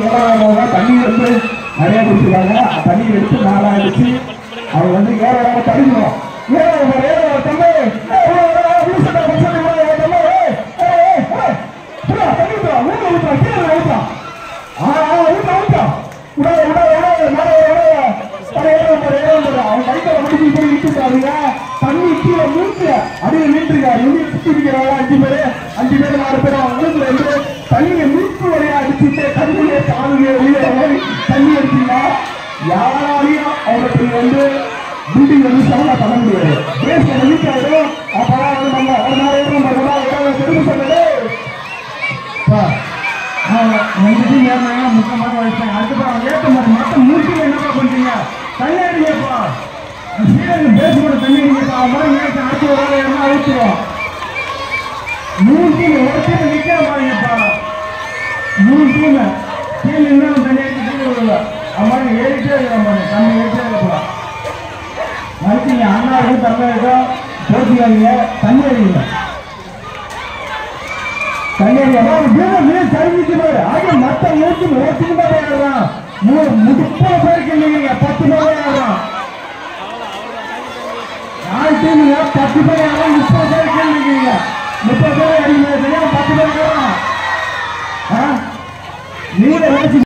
ஏறாதவங்க தண்ணி வந்து நிறைய குடிச்சிருக்காங்க தண்ணி எடுத்து நாளா அடிச்சு அவங்க வந்து ஏறாத தடுக்கணும் ஏறாத ஏறாத தம்பி ஏய், ஏய், ஏய், வீசட்டா, வீசட்டா, ஏய், தம்பி, ஏய், ஏய், ஏய், ஏய், புறா, தண்ணி ஊத்துறா, ஊத்து, ஊத்துறா, கீழே ஊத்துறா. ஆ, ஆ, ஊத்துறா, ஊத்துறா. விடாத, விடாத, விடாத, மேலே விடாத. அட, ஏறாத பாரு, ஏறாத பாரு. அவன் கைக்கால முடிச்சு இப்படி இழுத்துட்டாருங்க. தண்ணி கீழே மூச்சு அப்படியே நின்றுருக்காரு இங்கே சுத்தி இருக்கிறாங்க அஞ்சு பேரு அஞ்சு பேர் நாலு பேர் அவன் மூணுல இருந்து தண்ணியை மூக்கு வரையா அடிச்சுட்டு தண்ணியை காலுங்க வெளியே மாதிரி தண்ணி அடிச்சீங்கன்னா யாராலையும் அவருக்கு வந்து பில்டிங் வந்து சவுண்டா பண்ண முடியாது பேஸ் பண்ண வீக் ஆயிடும் அப்பதான் வந்து நம்ம ஒரு நாள் ஏறும் ஒரு நாள் ஏறாத திரும்ப சொன்னது ரெண்டு டீம் ஏறினாங்க முக்கிய மாதம் வச்சுட்டாங்க அடுத்து அவங்க ஏற்ற மாதிரி மொத்தம் மூணு டீம் என்னப்பா பண்றீங்க தண்ணி அடிங்கப்பா சீரங்க பேஸ் கூட தண்ணி அடிங்கப்பா அவன் ஏற்ற அடுத்து ஒரு ஆள் ஏறினா அழிச்சிடும் மூணு டீம் ஒரு டீம் நிற்க பாருங்கப்பா மூணு டீம் டீம் இன்னும் தண்ணி அடிச்சு கீழே விடல அவன் ஏறிட்டே இருக்கிறான் பாருங்க தண்ணி ஏறிட்டே இருக்கலாம் மறுத்தீங்க அண்ணாவுக்கும் தமிழருக்கும் போட்டிக்காதீங்க தண்ணி அடிங்க மத்த நூத்தி நூத்தி மேல ஏறான் முப்பது பேருக்கு இல்லைங்க பத்து பேர் ஏறான் நாலு டீமுங்க பத்து பேர் ஏறான் முப்பது பேருக்கு இல்லைங்க முப்பது பேர் அடிங்க பத்து பேர் ஏறான் நீங்க